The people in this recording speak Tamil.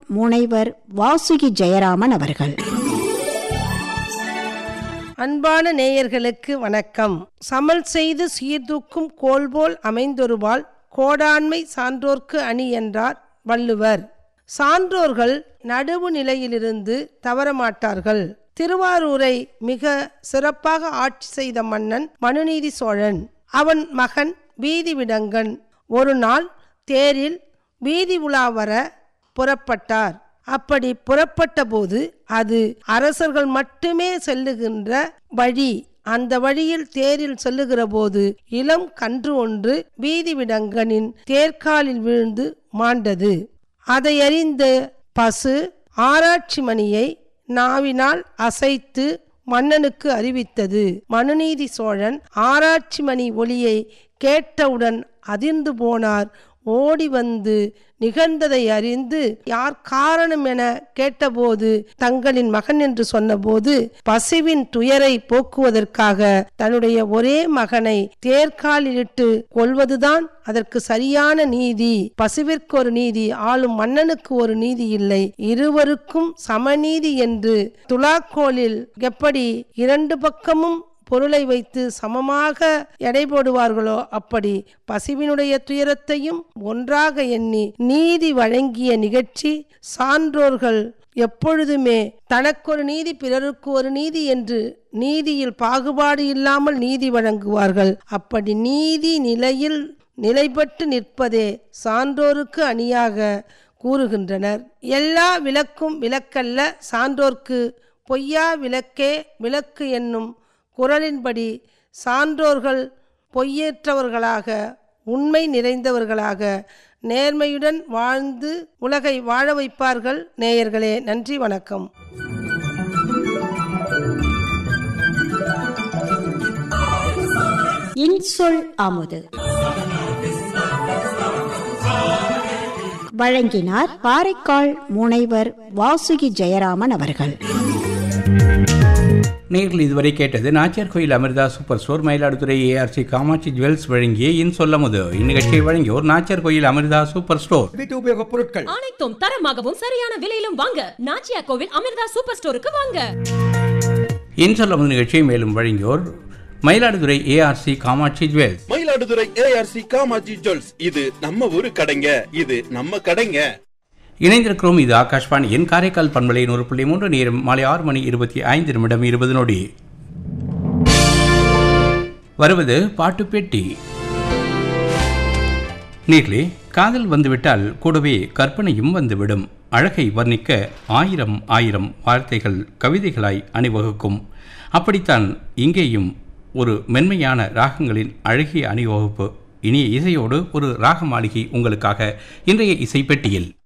முனைவர் வாசுகி ஜெயராமன் அவர்கள் அன்பான நேயர்களுக்கு வணக்கம் சமல் செய்து சீர்தூக்கும் கோல்போல் அமைந்தொருவாள் கோடாண்மை சான்றோர்க்கு அணி என்றார் வள்ளுவர் சான்றோர்கள் நடுவு நிலையிலிருந்து தவறமாட்டார்கள் திருவாரூரை மிக சிறப்பாக ஆட்சி செய்த மன்னன் மனுநீதி சோழன் அவன் மகன் வீதி விடங்கன் ஒரு நாள் தேரில் வீதி உலா வர புறப்பட்டார் அப்படி புறப்பட்ட போது அது அரசர்கள் மட்டுமே செல்லுகின்ற வழி அந்த வழியில் தேரில் செல்லுகிற போது இளம் கன்று ஒன்று வீதி விடங்கனின் தேர்காலில் விழுந்து மாண்டது அதை அறிந்த பசு ஆராய்ச்சி மணியை நாவினால் அசைத்து மன்னனுக்கு அறிவித்தது மனுநீதி சோழன் ஆராய்ச்சி மணி ஒளியை கேட்டவுடன் அதிர்ந்து போனார் ஓடி வந்து நிகழ்ந்ததை அறிந்து யார் காரணம் என கேட்டபோது தங்களின் மகன் என்று சொன்னபோது பசுவின் துயரை போக்குவதற்காக தன்னுடைய ஒரே மகனை தேர்காலிலிட்டு கொள்வதுதான் அதற்கு சரியான நீதி பசுவிற்கு ஒரு நீதி ஆளும் மன்னனுக்கு ஒரு நீதி இல்லை இருவருக்கும் சமநீதி என்று துலாக்கோலில் எப்படி இரண்டு பக்கமும் பொருளை வைத்து சமமாக எடை போடுவார்களோ அப்படி பசிவினுடைய துயரத்தையும் ஒன்றாக எண்ணி நீதி வழங்கிய நிகழ்ச்சி சான்றோர்கள் எப்பொழுதுமே தனக்கொரு நீதி பிறருக்கு ஒரு நீதி என்று நீதியில் பாகுபாடு இல்லாமல் நீதி வழங்குவார்கள் அப்படி நீதி நிலையில் நிலைபட்டு நிற்பதே சான்றோருக்கு அணியாக கூறுகின்றனர் எல்லா விளக்கும் விளக்கல்ல சான்றோர்க்கு பொய்யா விளக்கே விளக்கு என்னும் குரலின்படி சான்றோர்கள் பொய்யேற்றவர்களாக உண்மை நிறைந்தவர்களாக நேர்மையுடன் வாழ்ந்து உலகை வாழ வைப்பார்கள் நேயர்களே நன்றி வணக்கம் இன்சொல் அமுது வழங்கினார் காரைக்கால் முனைவர் வாசுகி ஜெயராமன் அவர்கள் நேர்கள் இதுவரை கேட்டது Nachiyar Koil Amirtha super store Mayiladuthurai ARC Kamatchi jewels வழங்கிய இன் சொல்லமுது இந்நிகழ்ச்சியை வழங்கியோர் நாச்சியார் கோயில் அமிர்தா சூப்பர் ஸ்டோர் வீட்டு உபயோகப் பொருட்கள் அனைத்தும் தரமாகவும் சரியான விலையிலும் வாங்க நாச்சியா கோவில் அமிர்தா சூப்பர் ஸ்டோருக்கு வாங்க இன் சொல்லமுது நிகழ்ச்சியை மேலும் வழங்கியோர் Mayiladuthurai ARC Kamatchi jewels Mayiladuthurai ARC Kamatchi jewels இது நம்ம ஊரு கடைங்க இது நம்ம கடைங்க இணைந்திருக்கிறோம் இது ஆகாஷ்வாணியின் காரைக்கால் பண்பலை நூறு புள்ளி மூன்று நேரம் மாலை ஆறு மணி இருபத்தி ஐந்து நிமிடம் இருபது நொடி வருவது பாட்டு பெட்டி நீர்களே காதல் வந்துவிட்டால் கூடவே கற்பனையும் வந்துவிடும் அழகை வர்ணிக்க ஆயிரம் ஆயிரம் வார்த்தைகள் கவிதைகளாய் அணிவகுக்கும் அப்படித்தான் இங்கேயும் ஒரு மென்மையான ராகங்களின் அழகிய அணிவகுப்பு இனிய இசையோடு ஒரு ராக மாளிகை உங்களுக்காக இன்றைய இசை பெட்டியில்